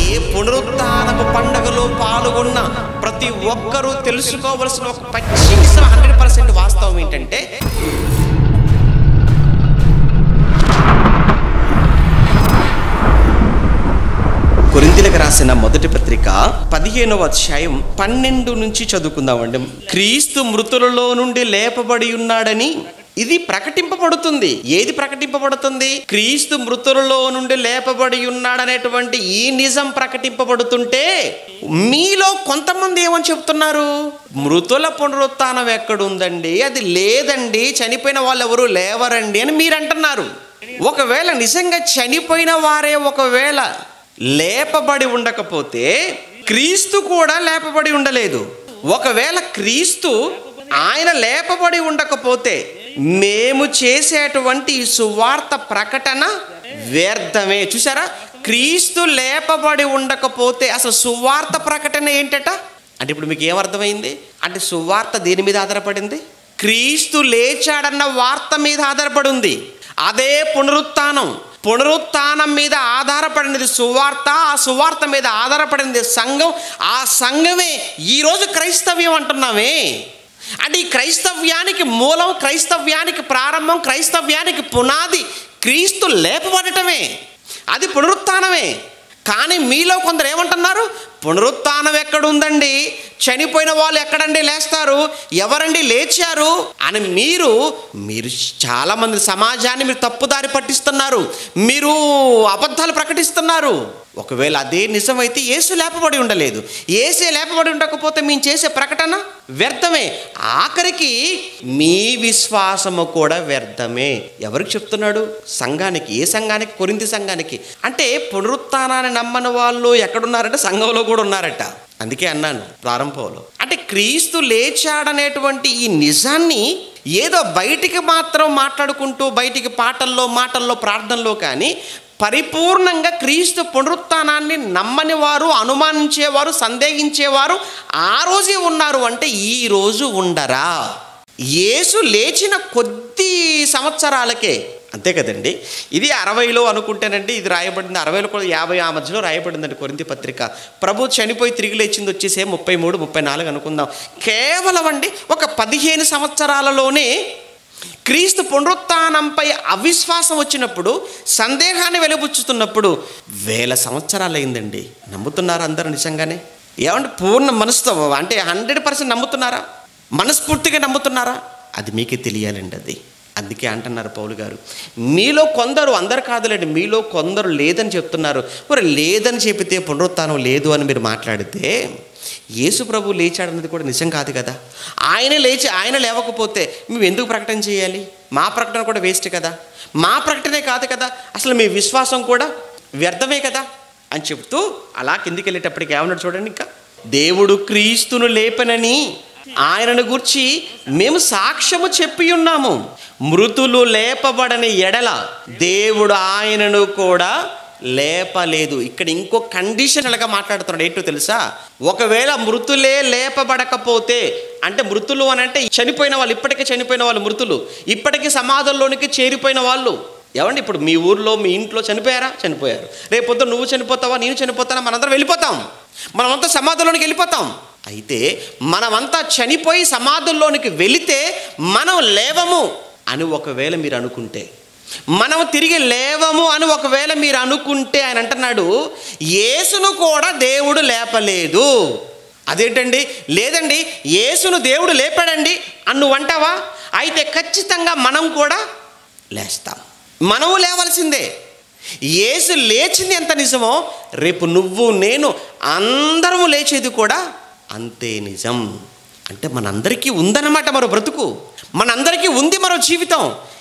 ఏ పునరుత్నపు పండగలో పాల్గొన్న ప్రతి ఒక్కరూ తెలుసుకోవలసిన ఒక పచ్చి హండ్రెడ్ పర్సెంట్ వాస్తవం ఏంటంటే కొరింతలకు రాసిన మొదటి పత్రిక పదిహేనవ అధ్యాయం పన్నెండు నుంచి చదువుకుందామండి క్రీస్తు మృతులలో నుండి లేపబడి ఉన్నాడని ఇది ప్రకటింపబడుతుంది ఏది ప్రకటింపబడుతుంది క్రీస్తు మృతులలో నుండి లేపబడి ఉన్నాడనేటువంటి ఈ నిజం ప్రకటింపబడుతుంటే మీలో కొంతమంది ఏమని చెప్తున్నారు మృతుల పునరుత్థానం ఎక్కడుందండి అది లేదండి చనిపోయిన వాళ్ళు ఎవరు లేవరండి అని మీరు అంటున్నారు ఒకవేళ నిజంగా చనిపోయిన వారే ఒకవేళ లేపబడి ఉండకపోతే క్రీస్తు కూడా లేపబడి ఉండలేదు ఒకవేళ క్రీస్తు ఆయన లేపబడి ఉండకపోతే మేము చేసేటువంటి ఈ సువార్త ప్రకటన వ్యర్థమే చూసారా క్రీస్తు లేపబడి ఉండకపోతే అసలు సువార్త ప్రకటన ఏంటట అంటే ఇప్పుడు మీకు ఏమర్థమైంది అంటే సువార్త దేని మీద ఆధారపడింది క్రీస్తు లేచాడన్న వార్త మీద ఆధారపడి ఉంది అదే పునరుత్థానం పునరుత్థానం మీద ఆధారపడినది సువార్త ఆ సువార్త మీద ఆధారపడినది సంఘం ఆ సంఘమే ఈరోజు క్రైస్తవ్యం అంటున్నామే అంటే ఈ క్రైస్తవ్యానికి మూలం క్రైస్తవ్యానికి ప్రారంభం క్రైస్తవ్యానికి పునాది క్రీస్తు లేపబడటమే అది పునరుత్థానమే కానీ మీలో కొందరు ఏమంటున్నారు పునరుత్థానం ఎక్కడుందండి చనిపోయిన వాళ్ళు ఎక్కడండి లేస్తారు ఎవరండి లేచారు అని మీరు మీరు చాలామంది సమాజాన్ని మీరు తప్పుదారి పట్టిస్తున్నారు మీరు అబద్ధాలు ప్రకటిస్తున్నారు ఒకవేళ అదే నిజమైతే ఏసు లేపబడి ఉండలేదు ఏసే లేపబడి ఉండకపోతే మేము చేసే ప్రకటన వ్యర్థమే ఆఖరికి మీ విశ్వాసము కూడా వ్యర్థమే ఎవరికి చెప్తున్నాడు సంఘానికి ఏ సంఘానికి కొరింది సంఘానికి అంటే పునరుత్థానాన్ని నమ్మని వాళ్ళు ఎక్కడున్నారంటే సంఘంలో కూడా ఉన్నారట అందుకే అన్నాను ప్రారంభంలో అంటే క్రీస్తు లేచాడనేటువంటి ఈ నిజాన్ని ఏదో బయటికి మాత్రం మాట్లాడుకుంటూ బయటికి పాటల్లో మాటల్లో ప్రార్థనలో కానీ పరిపూర్ణంగా క్రీస్తు పునరుత్థానాన్ని నమ్మని వారు అనుమానించేవారు సందేహించేవారు ఆ రోజే ఉన్నారు అంటే ఈ రోజు ఉండరా యేసు లేచిన కొద్ది సంవత్సరాలకే అంతే కదండి ఇది అరవైలో అనుకుంటేనండి ఇది రాయబడింది అరవైలో కూడా యాభై ఆ మధ్యలో రాయబడిందండి కొరింతి పత్రిక ప్రభు చనిపోయి తిరిగి లేచింది వచ్చేసే ముప్పై మూడు ముప్పై నాలుగు అనుకుందాం కేవలం అండి ఒక పదిహేను సంవత్సరాలలోనే క్రీస్తు పునరుత్థానంపై అవిశ్వాసం వచ్చినప్పుడు సందేహాన్ని వెలుబుచ్చుతున్నప్పుడు వేల సంవత్సరాలు అయిందండి నమ్ముతున్నారా అందరూ నిజంగానే ఏమంటే పూర్ణ మనసుతో అంటే హండ్రెడ్ పర్సెంట్ నమ్ముతున్నారా మనస్ఫూర్తిగా నమ్ముతున్నారా అది మీకే తెలియాలండి అది అందుకే అంటున్నారు పౌలు గారు మీలో కొందరు అందరు కాదులేండి మీలో కొందరు లేదని చెప్తున్నారు మరి లేదని చెబితే పునరుత్థానం లేదు అని మీరు మాట్లాడితే యేసు ప్రభు లేచాడన్నది కూడా నిజం కాదు కదా ఆయన లేచి ఆయన లేవకపోతే మేము ఎందుకు ప్రకటన చేయాలి మా ప్రకటన కూడా వేస్ట్ కదా మా ప్రకటనే కాదు కదా అసలు మీ విశ్వాసం కూడా వ్యర్థమే కదా అని చెప్తూ అలా కిందికి వెళ్ళేటప్పటికి ఏమన్నాడు చూడండి ఇంకా దేవుడు క్రీస్తును లేపనని ఆయనను గుర్చి మేము సాక్ష్యము చెప్పి ఉన్నాము మృతులు లేపబడని ఎడల దేవుడు ఆయనను కూడా లేపలేదు ఇక్కడ ఇంకో కండిషనల్గా మాట్లాడుతున్నాడు ఏంటో తెలుసా ఒకవేళ మృతులే లేపబడకపోతే అంటే మృతులు అని అంటే చనిపోయిన వాళ్ళు ఇప్పటికే చనిపోయిన వాళ్ళు మృతులు ఇప్పటికీ సమాధంలోనికి చేరిపోయిన వాళ్ళు ఏమండి ఇప్పుడు మీ ఊర్లో మీ ఇంట్లో చనిపోయారా చనిపోయారు రేపొద్దు నువ్వు చనిపోతావా నేను చనిపోతానా మనందరం వెళ్ళిపోతాం మనమంతా సమాధిలోనికి వెళ్ళిపోతాం అయితే మనమంతా చనిపోయి సమాధుల్లోనికి వెళితే మనం లేవము అని ఒకవేళ మీరు అనుకుంటే మనం తిరిగి లేవము అని ఒకవేళ మీరు అనుకుంటే ఆయన అంటున్నాడు యేసును కూడా దేవుడు లేపలేదు అదేంటండి లేదండి యేసును దేవుడు లేపాడండి అని నువ్వు అంటావా అయితే ఖచ్చితంగా మనం కూడా లేస్తాం మనము లేవలసిందే యేసు లేచింది ఎంత నిజమో రేపు నువ్వు నేను అందరము లేచేది కూడా అంతే నిజం అంటే మనందరికీ ఉందన్నమాట మరో బ్రతుకు మనందరికీ ఉంది మరో జీవితం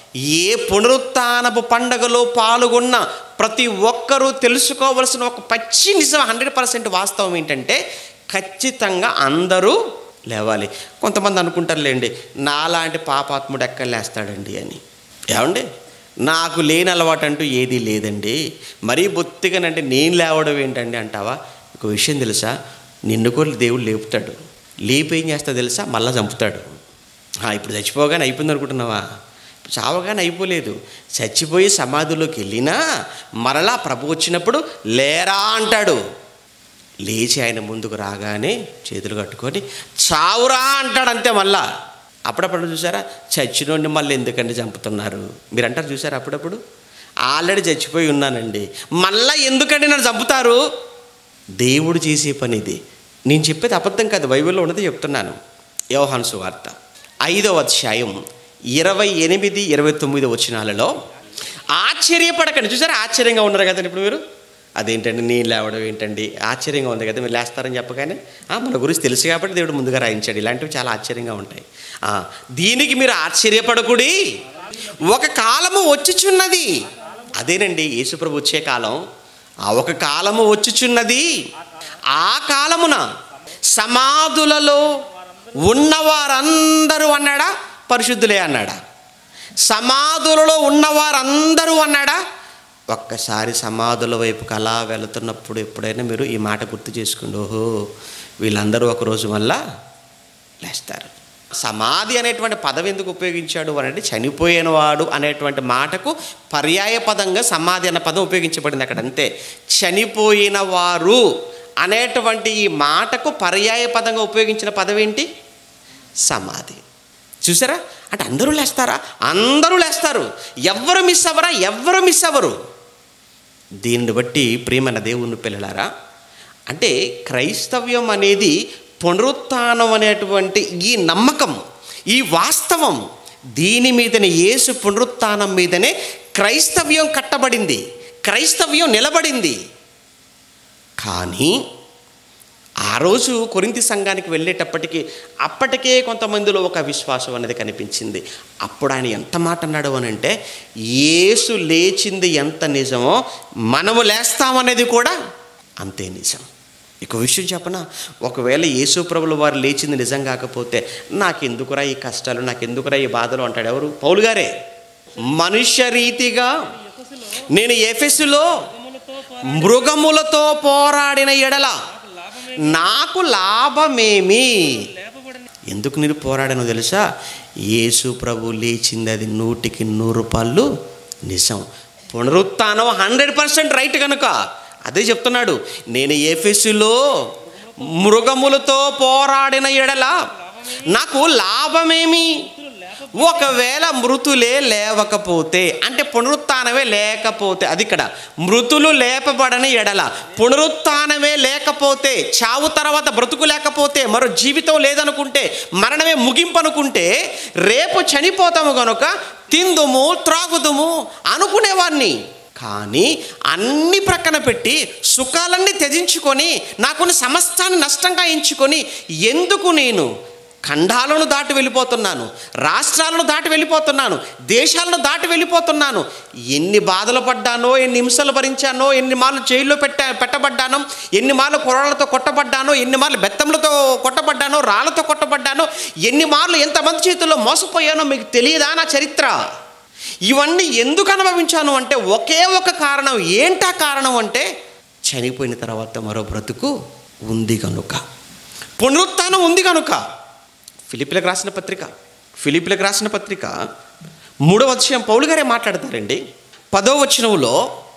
ఏ పునరుత్నపు పండగలో పాల్గొన్న ప్రతి ఒక్కరూ తెలుసుకోవలసిన ఒక పచ్చి నిజం హండ్రెడ్ పర్సెంట్ వాస్తవం ఏంటంటే ఖచ్చితంగా అందరూ లేవాలి కొంతమంది అనుకుంటారులేండి నాలాంటి పాపాత్ముడు ఎక్కడ లేస్తాడండి అని ఏమండి నాకు లేని అలవాటు అంటూ ఏదీ లేదండి మరీ బొత్తిగానంటే నేను లేవడం ఏంటండి అంటావా ఒక విషయం తెలుసా నిన్ను కూడా దేవుడు లేపుతాడు లేపి ఏం చేస్తా తెలుసా మళ్ళా చంపుతాడు ఆ, ఇప్పుడు చచ్చిపోగానే అయిపోయింది అనుకుంటున్నావా చావగానే అయిపోలేదు చచ్చిపోయి సమాధిలోకి వెళ్ళినా మరలా ప్రభు వచ్చినప్పుడు లేరా అంటాడు లేచి ఆయన ముందుకు రాగానే చేతులు కట్టుకొని చావురా అంటాడు అంతే మళ్ళా అప్పుడప్పుడు చూసారా చచ్చినోడిని మళ్ళీ ఎందుకండి చంపుతున్నారు మీరు అంటారు చూసారా అప్పుడప్పుడు ఆల్రెడీ చచ్చిపోయి ఉన్నానండి మళ్ళా ఎందుకండి నన్ను చంపుతారు దేవుడు చేసే పని ఇది నేను చెప్పేది అబద్ధం కాదు బైబిల్లో ఉన్నది చెప్తున్నాను యోహాను సువార్త ఐదవ అధ్యాయం ఇరవై ఎనిమిది ఇరవై తొమ్మిది వచనాలలో ఆశ్చర్యపడకండి చూసారా ఆశ్చర్యంగా ఉన్నారు కదండి ఇప్పుడు మీరు అదేంటండి నేను లేవడం ఏంటండి ఆశ్చర్యంగా ఉంది కదా మీరు లేస్తారని చెప్పగానే "ఆ, మన గురించి తెలుసు కాబట్టి దేవుడు ముందుగా రాయించాడు ఇలాంటివి చాలా ఆశ్చర్యంగా ఉంటాయి ఆ, దీనికి మీరు ఆశ్చర్యపడకుడి ఒక కాలము వచ్చుచున్నది అదేనండి యేసుప్రభు వచ్చే కాలం ఆ ఒక కాలము వచ్చుచున్నది ఆ కాలమున సమాధులలో ఉన్నవారందరూ అన్నాడా పరిశుద్ధులే అన్నాడా సమాధులలో ఉన్నవారందరూ అన్నాడా ఒక్కసారి సమాధుల వైపుకి అలా వెళుతున్నప్పుడు ఎప్పుడైనా మీరు ఈ మాట గుర్తు చేసుకోండి ఓహో వీళ్ళందరూ ఒకరోజు మళ్ళా లేస్తారు సమాధి అనేటువంటి పదం ఎందుకు ఉపయోగించాడు అని అంటే చనిపోయిన వాడు అనేటువంటి మాటకు పర్యాయ పదంగా సమాధి అన్న పదం ఉపయోగించబడింది అక్కడ అంతే చనిపోయిన వారు అనేటువంటి ఈ మాటకు పర్యాయ పదంగా ఉపయోగించిన పదం ఏంటి సమాధి చూసారా అంటే అందరూ లేస్తారా అందరూ లేస్తారు ఎవ్వరు మిస్ అవ్వరా ఎవ్వరు మిస్ అవ్వరు దీన్ని బట్టి ప్రియమైన దేవుని పిల్లలారా అంటే క్రైస్తవ్యం అనేది పునరుత్థానం అనేటువంటి ఈ నమ్మకం ఈ వాస్తవం దీని మీదనే యేసు పునరుత్థానం మీదనే క్రైస్తవ్యం కట్టబడింది క్రైస్తవ్యం నిలబడింది కానీ ఆ రోజు కొరింతి సంఘానికి వెళ్ళేటప్పటికి అప్పటికే కొంతమందిలో ఒక విశ్వాసం అనేది కనిపించింది అప్పుడు ఆయన ఎంత మాట అన్నాడు అని అంటే యేసు లేచింది ఎంత నిజమో మనము లేస్తామనేది కూడా అంతే నిజం ఇక విషయం చెప్పనా ఒకవేళ యేసు ప్రభుల వారు లేచింది నిజం కాకపోతే నాకెందుకురా ఈ కష్టాలు నాకెందుకురా ఈ బాధలు అంటాడు ఎవరు పౌలు గారే మనుష్య రీతిగా నేను ఎఫెసులో మృగములతో పోరాడిన ఎడల నాకు లాభమేమి ఎందుకు నేను పోరాడానో తెలుసా యేసు ప్రభు లేచింది అది నూటికి నూరు రూపాయలు నిజం పునరుత్థానం హండ్రెడ్ పర్సెంట్ రైట్ కనుక అదే చెప్తున్నాడు నేను ఏఫెస్సులో మృగములతో పోరాడిన ఎడల నాకు లాభమేమి ఒకవేళ మృతులే లేవకపోతే అంటే పునరుత్థానమే లేకపోతే అది ఇక్కడ మృతులు లేపబడని ఎడల పునరుత్థానమే లేకపోతే చావు తర్వాత బ్రతుకు లేకపోతే మరో జీవితం లేదనుకుంటే మరణమే ముగింపు అనుకుంటే రేపు చనిపోతాము గనుక తిందుము త్రాగుదుము అనుకునేవాడిని కానీ అన్ని ప్రక్కన పెట్టి సుఖాలన్నీ త్యజించుకొని నాకున్న సమస్తాన్ని నష్టంగా ఎంచుకొని ఎందుకు నేను ఖండాలను దాటి వెళ్ళిపోతున్నాను రాష్ట్రాలను దాటి వెళ్ళిపోతున్నాను దేశాలను దాటి వెళ్ళిపోతున్నాను ఎన్ని బాధలు పడ్డానో ఎన్ని హింసలు భరించానో ఎన్ని మార్లు జైల్లో పెట్ట పెట్టబడ్డానో ఎన్ని మార్లు కొరలతో కొట్టబడ్డానో ఎన్ని మార్లు బెత్తంలతో కొట్టబడ్డానో రాళ్ళతో కొట్టబడ్డానో ఎన్ని మార్లు ఎంతమంది చేతుల్లో మోసపోయానో మీకు తెలియదా నా చరిత్ర ఇవన్నీ ఎందుకు అనుభవించాను అంటే ఒకే ఒక కారణం ఏంటా కారణం అంటే చనిపోయిన తర్వాత మరో బ్రతుకు ఉంది కనుక పునరుత్థానం ఉంది కనుక ఫిలిపిలకు రాసిన పత్రిక ఫిలిపిలకు రాసిన పత్రిక మూడవ అధ్యాయం పౌలు గారే మాట్లాడతారండి పదో వచనంలో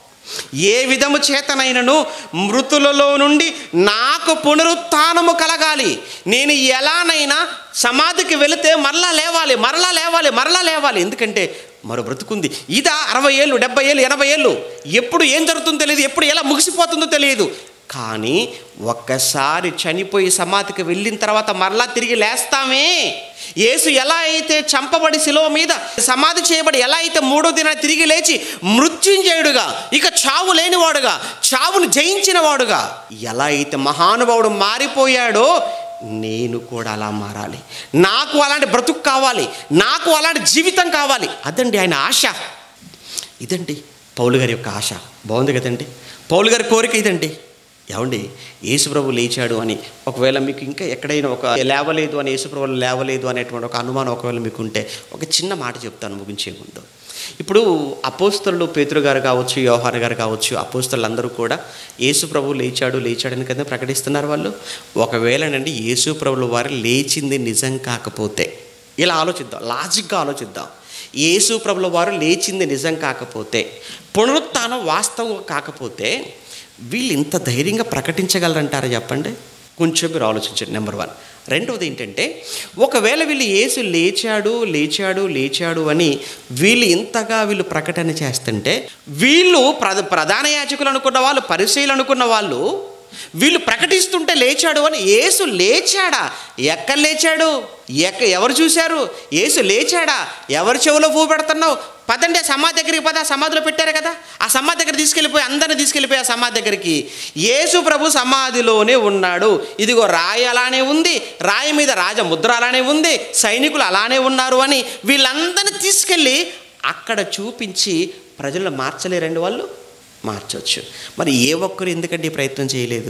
ఏ విధము చేతనైనను మృతులలో నుండి నాకు పునరుత్థానము కలగాలి నేను ఎలానైనా సమాధికి వెళితే మరలా లేవాలి మరలా లేవాలి మరలా లేవాలి ఎందుకంటే మరో బ్రతుకుంది ఇదా అరవై ఏళ్ళు డెబ్బై ఏళ్ళు ఎనభై ఏళ్ళు ఎప్పుడు ఏం జరుగుతుందో తెలియదు ఎప్పుడు ఎలా ముగిసిపోతుందో తెలియదు కానీ ఒక్కసారి చనిపోయి సమాధికి వెళ్ళిన తర్వాత మరలా తిరిగి లేస్తామే యేసు ఎలా అయితే చంపబడి శిలువ మీద సమాధి చేయబడి ఎలా అయితే మూడో దిన తిరిగి లేచి మృత్యుంజయుడుగా ఇక చావు లేనివాడుగా చావును జయించిన వాడుగా ఎలా అయితే మహానుభావుడు మారిపోయాడో నేను కూడా అలా మారాలి నాకు అలాంటి బ్రతుకు కావాలి నాకు అలాంటి జీవితం కావాలి అదండి ఆయన ఆశ ఇదండి పౌలు గారి యొక్క ఆశ బాగుంది కదండి పౌలు గారి కోరిక ఇదండి ఏమండి యేసుప్రభు లేచాడు అని ఒకవేళ మీకు ఇంకా ఎక్కడైనా ఒక లేవలేదు అని యేసుప్రభు లేవలేదు అనేటువంటి ఒక అనుమానం ఒకవేళ మీకు ఉంటే ఒక చిన్న మాట చెప్తాను ముగించే ముందు ఇప్పుడు అపోస్తలు పేతురు గారు కావచ్చు యోహాన్ గారు కావచ్చు అపోస్తలు అందరూ కూడా యేసు ప్రభు లేచాడు లేచాడని కదా ప్రకటిస్తున్నారు వాళ్ళు ఒకవేళనండి యేసు ప్రభుల వారు లేచింది నిజం కాకపోతే ఇలా ఆలోచిద్దాం లాజిక్గా ఆలోచిద్దాం యేసు ప్రభుల వారు లేచింది నిజం కాకపోతే పునరుత్థానం వాస్తవం కాకపోతే వీళ్ళు ఇంత ధైర్యంగా ప్రకటించగలరంటారా చెప్పండి కొంచెం మీరు ఆలోచించండి నెంబర్ వన్ రెండవది ఏంటంటే ఒకవేళ వీళ్ళు యేసు లేచాడు లేచాడు లేచాడు అని వీళ్ళు ఇంతగా వీళ్ళు ప్రకటన చేస్తుంటే వీళ్ళు ప్ర ప్రధాన యాజకులు అనుకున్న వాళ్ళు పరిశీలు అనుకున్న వాళ్ళు వీళ్ళు ప్రకటిస్తుంటే లేచాడు అని యేసు లేచాడా ఎక్కడ లేచాడు ఎక్క ఎవరు చూశారు యేసు లేచాడా ఎవరి చెవులో పువ్వు పెడుతున్నావు పదండి ఆ సమాధి దగ్గరికి పద ఆ సమాధిలో పెట్టారు కదా ఆ సమాధి దగ్గర తీసుకెళ్ళిపోయి అందరిని తీసుకెళ్ళిపోయి ఆ సమాధి దగ్గరికి యేసు ప్రభు సమాధిలోనే ఉన్నాడు ఇదిగో రాయి అలానే ఉంది రాయి మీద రాజ ముద్ర అలానే ఉంది సైనికులు అలానే ఉన్నారు అని వీళ్ళందరినీ తీసుకెళ్ళి అక్కడ చూపించి ప్రజలు మార్చలేరండి వాళ్ళు మార్చవచ్చు మరి ఏ ఒక్కరు ఎందుకంటే ఈ ప్రయత్నం చేయలేదు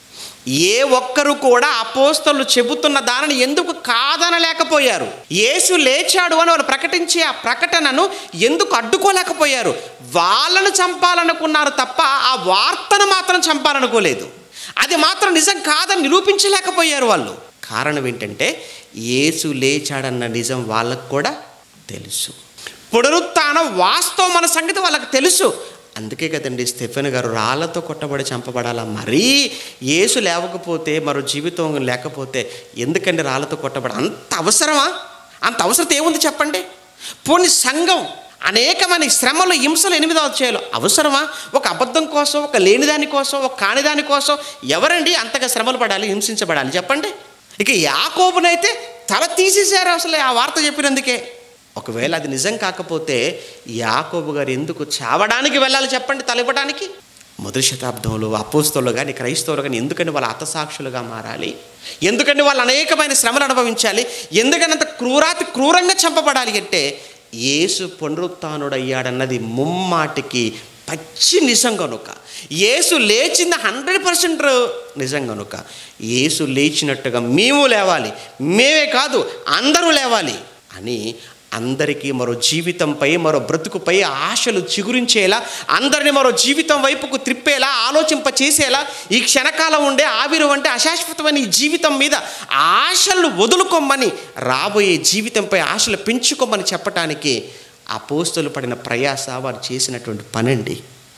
ఏ ఒక్కరు కూడా అపోస్తలు చెబుతున్న దానిని ఎందుకు కాదనలేకపోయారు యేసు లేచాడు అని వాళ్ళు ప్రకటించే ఆ ప్రకటనను ఎందుకు అడ్డుకోలేకపోయారు వాళ్ళను చంపాలనుకున్నారు తప్ప ఆ వార్తను మాత్రం చంపాలనుకోలేదు అది మాత్రం నిజం కాదని నిరూపించలేకపోయారు వాళ్ళు కారణం ఏంటంటే యేసు లేచాడన్న నిజం వాళ్ళకు కూడా తెలుసు పునరుత్థానం వాస్తవం మన సంగతి వాళ్ళకి తెలుసు అందుకే కదండి స్టెఫెన్ గారు రాళ్ళతో కొట్టబడి చంపబడాలా మరీ యేసు లేవకపోతే మరో జీవితం లేకపోతే ఎందుకండి రాళ్ళతో కొట్టబడ అంత అవసరమా అంత అవసరత ఏముంది చెప్పండి పోని సంఘం అనేకమైన శ్రమలు హింసలు ఎనిమిదో అధ్యాయులు అవసరమా ఒక అబద్ధం కోసం ఒక లేనిదాని కోసం ఒక కానిదాని కోసం ఎవరండి అంతగా శ్రమలు పడాలి హింసించబడాలి చెప్పండి ఇక యాకోబునైతే తల తీసేశారు అసలు ఆ వార్త చెప్పినందుకే ఒకవేళ అది నిజం కాకపోతే యాకోబు గారు ఎందుకు చావడానికి వెళ్ళాలి చెప్పండి తలిపడానికి మొదటి శతాబ్దంలో అపోస్తలు కానీ క్రైస్తవులు కానీ ఎందుకంటే వాళ్ళ హతసాక్షులుగా మారాలి ఎందుకంటే వాళ్ళు అనేకమైన శ్రమలు అనుభవించాలి ఎందుకని అంత క్రూరాతి క్రూరంగా చంపబడాలి అంటే యేసు పునరుత్డయ్యాడన్నది ముమ్మాటికి పచ్చి నిజం కనుక యేసు లేచింది హండ్రెడ్ పర్సెంట్ నిజం కనుక యేసు లేచినట్టుగా మేము లేవాలి మేమే కాదు అందరూ లేవాలి అని అందరికీ మరో జీవితంపై మరో బ్రతుకుపై ఆశలు చిగురించేలా అందరిని మరో జీవితం వైపుకు త్రిప్పేలా ఆలోచింప చేసేలా ఈ క్షణకాలం ఉండే ఆవిరు అంటే అశాశ్వతమైన ఈ జీవితం మీద ఆశలు వదులుకోమని రాబోయే జీవితంపై ఆశలు పెంచుకోమని చెప్పటానికి ఆ పోస్తులు పడిన ప్రయాస వారు చేసినటువంటి పనండి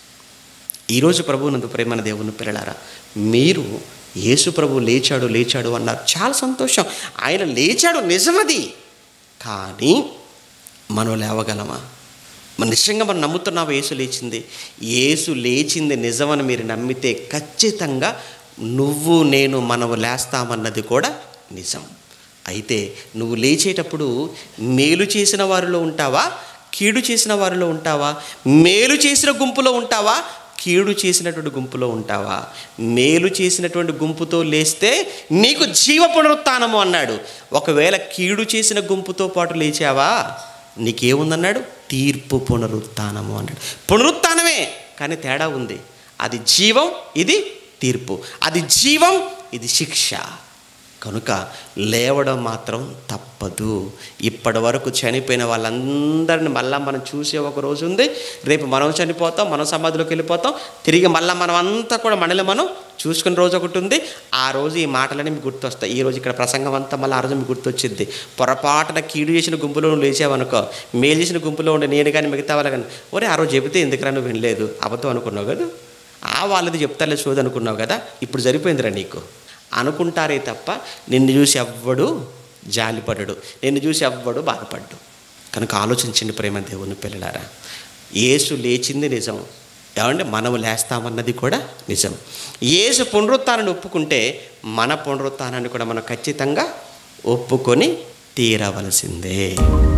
ఈరోజు ప్రభువునందు ప్రేమన దేవుని పిల్లలారా మీరు యేసు ప్రభు లేచాడు లేచాడు అన్నారు చాలా సంతోషం ఆయన లేచాడు నిజమది కానీ మనం లేవగలమా మన నిజంగా మనం నమ్ముతున్నావు యేసు లేచింది యేసు లేచింది నిజమని మీరు నమ్మితే ఖచ్చితంగా నువ్వు నేను మనము లేస్తామన్నది కూడా నిజం అయితే నువ్వు లేచేటప్పుడు మేలు చేసిన వారిలో ఉంటావా కీడు చేసిన వారిలో ఉంటావా మేలు చేసిన గుంపులో ఉంటావా కీడు చేసినటువంటి గుంపులో ఉంటావా మేలు చేసినటువంటి గుంపుతో లేస్తే నీకు జీవ పునరుత్నము అన్నాడు ఒకవేళ కీడు చేసిన గుంపుతో పాటు లేచావా నీకేముందన్నాడు తీర్పు పునరుత్నము అన్నాడు పునరుత్నమే కానీ తేడా ఉంది అది జీవం ఇది తీర్పు అది జీవం ఇది శిక్ష కనుక లేవడం మాత్రం తప్పదు ఇప్పటి వరకు చనిపోయిన వాళ్ళందరిని మళ్ళీ మనం చూసే ఒక రోజు ఉంది రేపు మనం చనిపోతాం మనం సమాధిలోకి వెళ్ళిపోతాం తిరిగి మళ్ళీ మనం అంతా కూడా మనల్ని మనం చూసుకునే రోజు ఒకటి ఉంది ఆ రోజు ఈ మాటలని మీకు గుర్తొస్తాయి ఈ రోజు ఇక్కడ ప్రసంగం అంతా మళ్ళీ ఆ రోజు మీకు గుర్తొచ్చింది పొరపాటున కీడు చేసిన గుంపులో నువ్వు లేచావనుకో మేలు చేసిన గుంపులో ఉండే నేను కానీ మిగతా వాళ్ళు కానీ ఒరే ఆ రోజు చెబితే ఎందుకురా నువ్వు వినలేదు అబద్ధం అనుకున్నావు కదా ఆ వాళ్ళది చెప్తాలే చూదు అనుకున్నావు కదా ఇప్పుడు సరిపోయిందిరా నీకు అనుకుంటారే తప్ప నిన్ను చూసి ఎవ్వడు జాలిపడడు నిన్ను చూసి ఎవ్వడు బాధపడ్డు కనుక ఆలోచించండి ప్రేమ దేవుని పిల్లలారా యేసు లేచింది నిజం ఏమంటే మనము లేస్తామన్నది కూడా నిజం యేసు పునరుత్నాన్ని ఒప్పుకుంటే మన పునరుత్నాన్ని కూడా మనం ఖచ్చితంగా ఒప్పుకొని తీరవలసిందే